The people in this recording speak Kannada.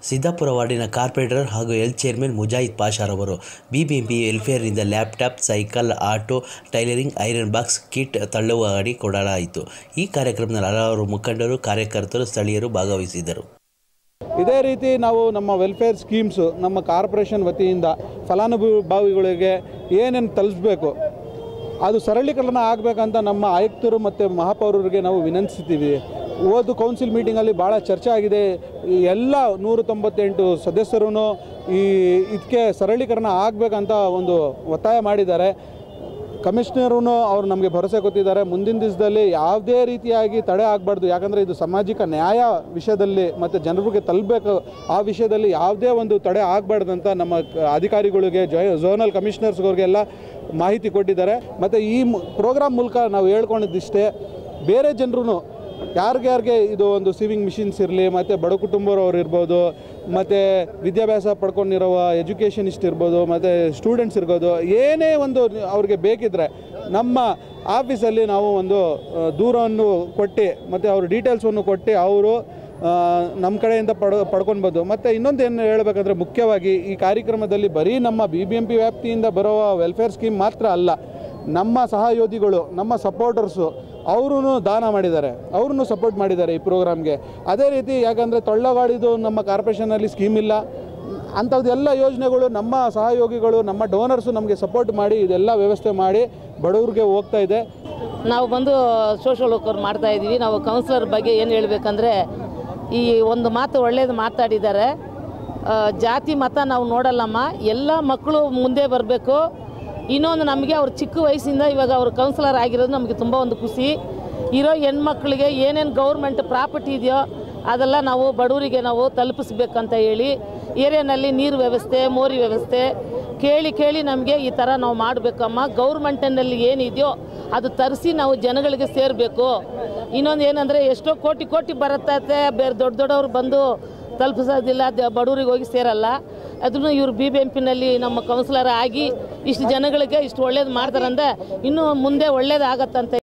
ಸಿದ್ದಾಪುರ ವಾರ್ಡಿನ ಕಾರ್ಪೊರೇಟರ್ ಹಾಗೂ ಹೆಲ್ತ್ ಚೇರ್ಮನ್ ಮುಜಾಹಿದ್ ಪಾಷಾರವರು ಬಿಬಿಎಂಪಿ ವೆಲ್ಫೇರ್ನಿಂದ laptop cycle auto tailoring iron box kit ತಳ್ಳುವ ಗಾಡಿ ಕೊಡಲಾಯಿತು ಈ ಕಾರ್ಯಕ್ರಮದಲ್ಲಿ ಹಲವಾರು ಮುಖಂಡರು ಕಾರ್ಯಕರ್ತರು ಸ್ಥಳೀಯರು ಭಾಗವಹಿಸಿದರು ಇದೇ ರೀತಿ ನಾವು ನಮ್ಮ ವೆಲ್ಫೇರ್ ಸ್ಕೀಮ್ಸು ನಮ್ಮ ಕಾರ್ಪೊರೇಷನ್ ವತಿಯಿಂದ ಫಲಾನುಭವಿಗಳಿಗೆ ಏನೇನು ತಲುಪಿಸ್ಬೇಕು ಅದು ಸರಳೀಕರಣ ಆಗಬೇಕಂತ ನಮ್ಮ ಆಯುಕ್ತರು ಮತ್ತು ಮಹಾಪೌರರಿಗೆ ನಾವು ವಿನಂತಿಸ್ತೀವಿ ಓದು ಕೌನ್ಸಿಲ್ ಮೀಟಿಂಗಲ್ಲಿ ಭಾಳ ಚರ್ಚೆ ಆಗಿದೆ ಈ ಎಲ್ಲ ನೂರ ತೊಂಬತ್ತೆಂಟು ಸದಸ್ಯರು ಈ ಇದಕ್ಕೆ ಸರಳೀಕರಣ ಆಗಬೇಕಂತ ಒಂದು ಒತ್ತಾಯ ಮಾಡಿದ್ದಾರೆ ಕಮಿಷನರು ಅವ್ರು ನಮಗೆ ಭರವಸೆ ಕೊಟ್ಟಿದ್ದಾರೆ ಮುಂದಿನ ದಿವಸದಲ್ಲಿ ಯಾವುದೇ ರೀತಿಯಾಗಿ ತಡೆ ಆಗಬಾರ್ದು ಯಾಕಂದರೆ ಇದು ಸಾಮಾಜಿಕ ನ್ಯಾಯ ವಿಷಯದಲ್ಲಿ ಮತ್ತು ಜನರಿಗೆ ತಲುಪಬೇಕು ಆ ವಿಷಯದಲ್ಲಿ ಯಾವುದೇ ಒಂದು ತಡೆ ಆಗಬಾರ್ದಂತ ನಮ್ಮ ಕ- ಅಧಿಕಾರಿಗಳಿಗೆ ಜೊ ಝೋನಲ್ ಕಮಿಷನರ್ಸ್ಗಳಿಗೆಲ್ಲ ಮಾಹಿತಿ ಕೊಟ್ಟಿದ್ದಾರೆ ಮತ್ತು ಈ ಪ್ರೋಗ್ರಾಮ್ ಮೂಲಕ ನಾವು ಹೇಳ್ಕೊಂಡಿದ್ದಿಷ್ಟೇ ಬೇರೆ ಜನರು ಯಾರಿಗ್ಯಾರಿಗೆ ಇದು ಒಂದು ಸಿವಿಂಗ್ ಮಿಷಿನ್ಸ್ ಇರಲಿ ಮತ್ತು ಬಡ ಕುಟುಂಬದವ್ರು ಇರ್ಬೋದು ಮತ್ತು ವಿದ್ಯಾಭ್ಯಾಸ ಪಡ್ಕೊಂಡಿರುವ ಎಜುಕೇಷನಿಸ್ಟ್ ಇರ್ಬೋದು ಮತ್ತು ಸ್ಟೂಡೆಂಟ್ಸ್ ಇರ್ಬೋದು ಏನೇ ಒಂದು ಅವ್ರಿಗೆ ಬೇಕಿದ್ದರೆ ನಮ್ಮ ಆಫೀಸಲ್ಲಿ ನಾವು ಒಂದು ಆ, ದೂರವನ್ನು ಕೊಟ್ಟು ಮತ್ತು ಅವ್ರ ಡೀಟೇಲ್ಸನ್ನು ಕೊಟ್ಟು ಅವರು ನಮ್ಮ ಕಡೆಯಿಂದ ಪಡ್ ಪಡ್ಕೊಳ್ಬೋದು ಮತ್ತು ಇನ್ನೊಂದು ಏನು ಹೇಳಬೇಕಂದ್ರೆ ಮುಖ್ಯವಾಗಿ ಈ ಕಾರ್ಯಕ್ರಮದಲ್ಲಿ ಬರೀ ನಮ್ಮ ಬಿ ಬಿ ಎಂ ಪಿ ವ್ಯಾಪ್ತಿಯಿಂದ ಬರುವ ವೆಲ್ಫೇರ್ ಸ್ಕೀಮ್ ಮಾತ್ರ ಅಲ್ಲ ನಮ್ಮ ಸಹಯೋಗಿಗಳು ನಮ್ಮ ಸಪೋರ್ಟರ್ಸು ಅವರು ದಾನ ಮಾಡಿದ್ದಾರೆ ಅವ್ರನ್ನೂ ಸಪೋರ್ಟ್ ಮಾಡಿದ್ದಾರೆ ಈ ಪ್ರೋಗ್ರಾಮ್ಗೆ ಅದೇ ರೀತಿ ಯಾಕಂದರೆ ತೊಳ್ಳಗಾಡಿದು ನಮ್ಮ ಕಾರ್ಪೊರೇಷನಲ್ಲಿ ಸ್ಕೀಮ್ ಇಲ್ಲ ಅಂಥದ್ದೆಲ್ಲ ಯೋಜನೆಗಳು ನಮ್ಮ ಸಹಯೋಗಿಗಳು ನಮ್ಮ ಡೋನರ್ಸು ನಮಗೆ ಸಪೋರ್ಟ್ ಮಾಡಿ ಇದೆಲ್ಲ ವ್ಯವಸ್ಥೆ ಮಾಡಿ ಬಡವ್ರಿಗೆ ಹೋಗ್ತಾ ಇದೆ ನಾವು ಬಂದು ಸೋಷಲ್ ವರ್ಕರ್ ಮಾಡ್ತಾ ಇದ್ದೀವಿ ನಾವು ಕೌನ್ಸಿಲರ್ ಬಗ್ಗೆ ಏನು ಹೇಳಬೇಕಂದ್ರೆ ಈ ಒಂದು ಮಾತು ಒಳ್ಳೇದು ಮಾತಾಡಿದ್ದಾರೆ ಆ, ಜಾತಿ ಮತ ನಾವು ನೋಡಲ್ಲಮ್ಮ ಎಲ್ಲ ಮಕ್ಕಳು ಮುಂದೆ ಬರಬೇಕು ಇನ್ನೊಂದು ನಮಗೆ ಅವ್ರು ಚಿಕ್ಕ ವಯಸ್ಸಿಂದ ಇವಾಗ ಅವ್ರು ಕೌನ್ಸಿಲರ್ ಆಗಿರೋದು ನಮಗೆ ತುಂಬ ಒಂದು ಖುಷಿ ಇರೋ ಹೆಣ್ಮಕ್ಳಿಗೆ ಏನೇನು ಗೌರ್ಮೆಂಟ್ ಪ್ರಾಪರ್ಟಿ ಇದೆಯೋ ಅದೆಲ್ಲ ನಾವು ಬಡವರಿಗೆ ನಾವು ತಲುಪಿಸ್ಬೇಕಂತ ಹೇಳಿ ಏರಿಯಾನಲ್ಲಿ ನೀರು ವ್ಯವಸ್ಥೆ ಮೋರಿ ವ್ಯವಸ್ಥೆ ಕೇಳಿ ಕೇಳಿ ನಮಗೆ ಈ ಥರ ನಾವು ಮಾಡಬೇಕಮ್ಮ ಗೌರ್ಮೆಂಟಿನಲ್ಲಿ ಏನಿದೆಯೋ ಅದು ತರಿಸಿ ನಾವು ಜನಗಳಿಗೆ ಸೇರಬೇಕು ಇನ್ನೊಂದು ಏನಂದರೆ ಎಷ್ಟೋ ಕೋಟಿ ಕೋಟಿ ಬರುತ್ತೈತೆ ಬೇರೆ ದೊಡ್ಡ ದೊಡ್ಡವ್ರು ಬಂದು ತಲುಪಿಸೋದಿಲ್ಲ ದ- ಬಡವ್ರಿಗೆ ಹೋಗಿ ಸೇರಲ್ಲ ಅದನ್ನು ಇವರು ಬಿ ಬಿ ಎಂ ಪಿನಲ್ಲಿ ನಮ್ಮ ಕೌನ್ಸಿಲರ್ ಆಗಿ ಇಷ್ಟು ಜನಗಳಿಗೆ ಇಷ್ಟು ಒಳ್ಳೇದು ಮಾಡ್ತಾರಂದ್ರೆ ಇನ್ನೂ ಮುಂದೆ ಒಳ್ಳೇದಾಗತ್ತಂತ